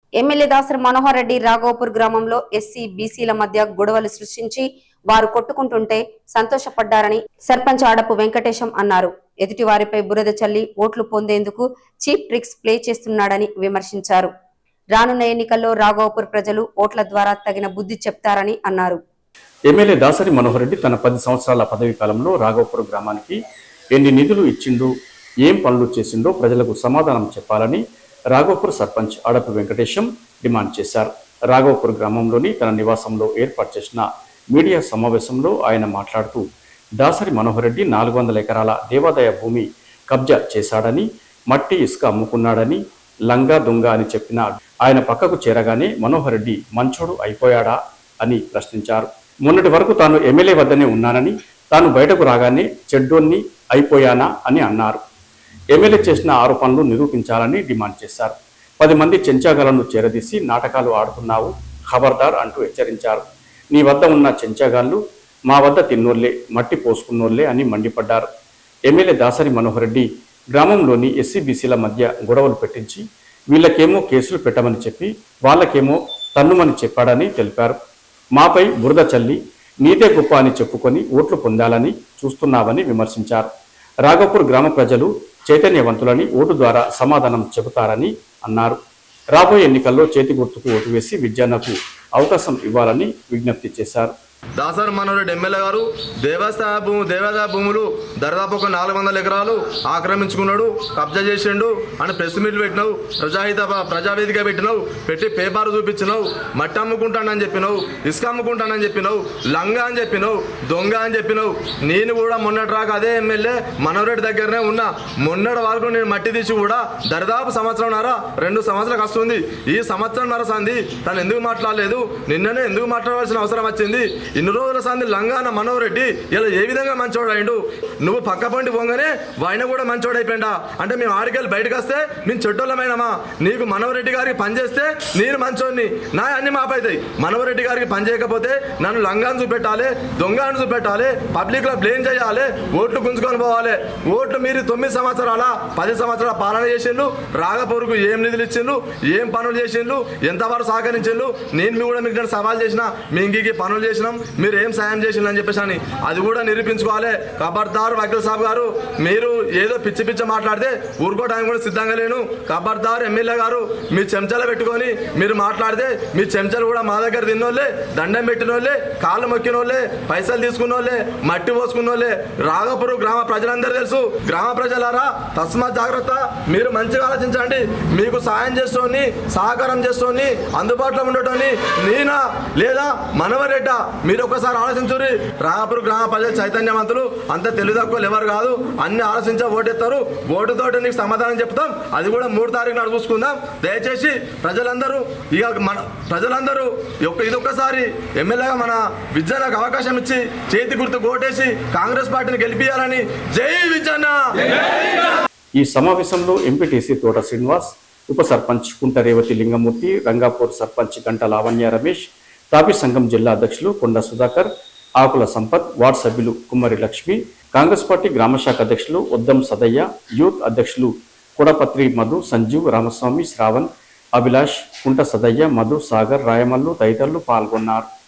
MLA Dasari Manohar Reddy Raghavapur గ్రామంలో SC బీసీల మధ్య గొడవలు సృష్టించి వారు కొట్టుకుంటుంటే సంతోషపడ్డారని సర్పంచ్ ఆడపు వెంకటేశం అన్నారు ఎదుటి వారిపై బురద చల్లి ఓట్లు పొందేందుకు చీప్ ట్రిక్స్ ప్లే చేస్తున్నాడని విమర్శించారు రానున్న ఎన్నికల్లో రాఘవపూర్ ప్రజలు ఓట్ల ద్వారా తగిన బుద్ధి చెప్తారని అన్నారు ఎమ్మెల్యే దాసరి మనోహర్ రెడ్డి తన పది సంవత్సరాల పదవీ కాలంలో రాఘవపురం గ్రామానికి ఎన్ని నిధులు ఇచ్చిండు ఏం పనులు చేసిండో ప్రజలకు సమాధానం చెప్పాలని రాఘవపూర్ సర్పంచ్ అడపు వెంకటేశం డిమాండ్ చేశారు రాఘవపూర్ గ్రామంలోని తన నివాసంలో ఏర్పాటు చేసిన మీడియా సమావేశంలో ఆయన మాట్లాడుతూ దాసరి మనోహర్ రెడ్డి నాలుగు వందల ఎకరాల దేవాదాయ భూమి కబ్జా చేశాడని మట్టి ఇసుక అమ్ముకున్నాడని లంగా దొంగ అని చెప్పిన ఆయన పక్కకు చేరగానే మనోహర్ రెడ్డి మంచోడు అయిపోయాడా అని ప్రశ్నించారు మొన్నటి వరకు తాను ఎమ్మెల్యే వద్దనే ఉన్నానని తాను బయటకు రాగానే చెడ్డోన్ని అయిపోయానా అని అన్నారు ఎమ్మెల్యే చేసిన ఆరోపణలు నిరూపించాలని డిమాండ్ చేశారు పది మంది చెంచాగాలను చేరదీసి నాటకాలు ఆడుతున్నావు ఖబర్దార్ అంటూ హెచ్చరించారు నీ వద్ద ఉన్న చెంచాగాళ్ళు మా వద్ద తిన్నోళ్లే మట్టి పోసుకున్నోళ్లే అని మండిపడ్డారు ఎమ్మెల్యే దాసరి మనోహర్ రెడ్డి గ్రామంలోని ఎస్సీ బీసీల మధ్య గొడవలు పెట్టించి వీళ్ళకేమో కేసులు పెట్టమని చెప్పి వాళ్ళకేమో తన్నుమని చెప్పాడని తెలిపారు మాపై బురద చల్లి నీతే గొప్ప అని చెప్పుకొని ఓట్లు పొందాలని చూస్తున్నావని విమర్శించారు రాఘపూర్ గ్రామ ప్రజలు చైతన్యవంతులని ఓటు ద్వారా సమాధానం చెబుతారని అన్నారు రాబోయే ఎన్నికల్లో చేతి గుర్తుకు ఓటు వేసి విద్యాన్నకు అవకాశం ఇవ్వాలని విజ్ఞప్తి చేశారు దాసర్ మనోరెడ్డి ఎమ్మెల్యే గారు దేవస్థాన భూము దేవాదాయ భూములు దరిదాపు ఒక నాలుగు వందల ఎకరాలు ఆక్రమించుకున్నాడు కబ్జా చేసిండు అని ప్రెస్ మీట్లు పెట్టినావు ప్రజాహిత ప్రజావేదిక పెట్టినావు పెట్టి పేపర్ చూపించినావు మట్టి అమ్ముకుంటానని చెప్పినావు ఇసుక అమ్ముకుంటానని చెప్పినావు లంగా అని చెప్పినావు దొంగ అని చెప్పినావు నేను కూడా మొన్నటి రాక అదే ఎమ్మెల్యే మనోరెడ్డి దగ్గరనే ఉన్నా మొన్నటి వరకు నేను మట్టి తీసి కూడా దరిదాపు సంవత్సరంన్నర రెండు సంవత్సరాలకు వస్తుంది ఈ సంవత్సరంన్నర సంది తను ఎందుకు మాట్లాడలేదు నిన్ననే ఎందుకు మాట్లాడవలసిన అవసరం వచ్చింది ఇన్ని రోజుల సంది లంగాన మనోరెడ్డి ఇలా ఏ విధంగా మంచోడు అయిండు నువ్వు పక్క పండి పోగానే ఆయన కూడా మంచోడు అయిపోయిందా అంటే మేము ఆడికెళ్ళి బయటకు వస్తే మేము చెడ్డోళ్ళమైనమా నీకు మనోరెడ్డి గారికి పని చేస్తే నేను మంచోడిని నా అన్ని మాపైతాయి మనోరెడ్డి గారికి పని చేయకపోతే నన్ను లంగాన్ని చూపెట్టాలి దొంగను చూపెట్టాలి పబ్లిక్లో బ్లేమ్ చేయాలి ఓట్లు గుంజుకొని పోవాలి ఓట్లు మీరు తొమ్మిది సంవత్సరాల పది సంవత్సరాల పాలన చేసిండ్రు రాగపూర్కు ఏం నిధులు ఇచ్చిండ్రు ఏం పనులు చేసిండ్రు ఎంతవరకు సహకరించిండ్రు నేను మీ కూడా మీకు నేను సవాల్ చేసిన మీ ఇంటికి పనులు చేసినాం మీరు ఏం సాయం చేసిండ్రు అని చెప్పేసి అని అది కూడా నిరూపించుకోవాలి ఖబర్దార్ వకీల్ సాబ్ గారు మీరు ఏదో పిచ్చి పిచ్చి మాట్లాడితే ఊరుకోవడానికి కూడా సిద్ధంగా లేను ఖబర్దార్ ఎమ్మెల్యే గారు మీ చెంచాలు పెట్టుకొని మీరు మాట్లాడితే మీ చెంచాలు కూడా మా దగ్గర తిన్నోళ్ళే దండం పెట్టిన వాళ్ళే కాళ్ళు మొక్కిన వాళ్ళే పైసలు తీసుకున్న వాళ్ళే మట్టి పోసుకున్న వాళ్ళే రాగపురు గ్రామ ప్రజలందరూ తెలుసు గ్రామ ప్రజలారా తస్మాత్ జాగ్రత్త మీరు మంచిగా ఆలోచించండి మీకు సాయం చేస్తోని సహకారం చేస్తోని అందుబాటులో ఉండటోని నేనా లేదా మనవరెడ్డ మీరు ఒకసారి ఆలోచించుర్రి రాగపురు గ్రామ ప్రజలు చైతన్యవంతులు అంత తెలివి తక్కువ ఎవరు కాదు అన్ని ఆలోచించా ఓటెత్తారు ఓటుతోటి నీకు సమాధానం చెప్తాం అది కూడా మూడు తారీఖు నాడు చూసుకుందాం దయచేసి ప్రజలందరూ ఇక మన ప్రజలందరూ ఒక్క ఇదొక్కసారి ఎమ్మెల్యేగా మన విద్యలకు అవకాశం ఇచ్చి చేతి గుర్తు ఓటేసి కాంగ్రెస్ పార్టీని గెలిపించాలని జై విజయన్న ఈ సమావేశంలో ఎంపీటీసీ తోట శ్రీనివాస్ ఉప సర్పంచ్ కుంట రేవతి లింగమూర్తి రంగాపూర్ సర్పంచ్ గంట లావణ్య రమేష్ తాపీ సంఘం జిల్లా అధ్యక్షులు కొండ సుధాకర్ ఆకుల సంపత్ వార్డ్ సభ్యులు కుమ్మరి లక్ష్మి కాంగ్రెస్ పార్టీ గ్రామశాఖ అధ్యక్షులు ఉద్దం సదయ్య యూత్ అధ్యక్షులు కుడపత్రి మధు సంజీవ్ రామస్వామి శ్రావణ్ అభిలాష్ కుంట సదయ్య మధు సాగర్ రాయమల్లు తదితరులు పాల్గొన్నారు